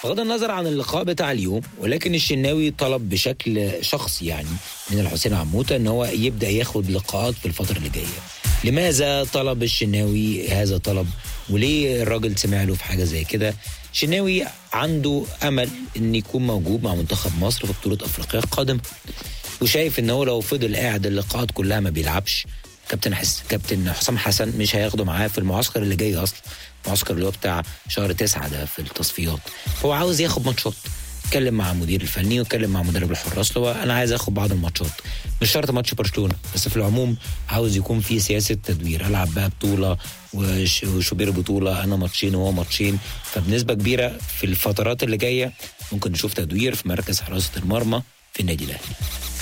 بغض النظر عن اللقاء بتاع اليوم ولكن الشناوي طلب بشكل شخصي يعني من الحسين عموته ان هو يبدا ياخد لقاءات في الفتره اللي جايه لماذا طلب الشناوي هذا طلب وليه الراجل سمع له في حاجه زي كده الشناوي عنده امل ان يكون موجود مع منتخب مصر في بطوله افريقيا القادمه وشايف ان هو لو فضل قاعد اللقاءات كلها ما بيلعبش كابتن حس... كابتن حسام حسن مش هياخده معاه في المعسكر اللي جاي اصلا المعسكر اللي هو بتاع شهر تسعة ده في التصفيات فهو عاوز ياخد ماتشات اتكلم مع المدير الفني واتكلم مع مدرب الحراس اللي هو انا عايز اخد بعض الماتشات مش شرط ماتش برشلونه بس في العموم عاوز يكون في سياسه تدوير العب بقى بطوله وش- وشوبير بطوله انا ماتشين وهو ماتشين فبنسبه كبيره في الفترات اللي جايه ممكن نشوف تدوير في مركز حراسه المرمى في النادي الاهلي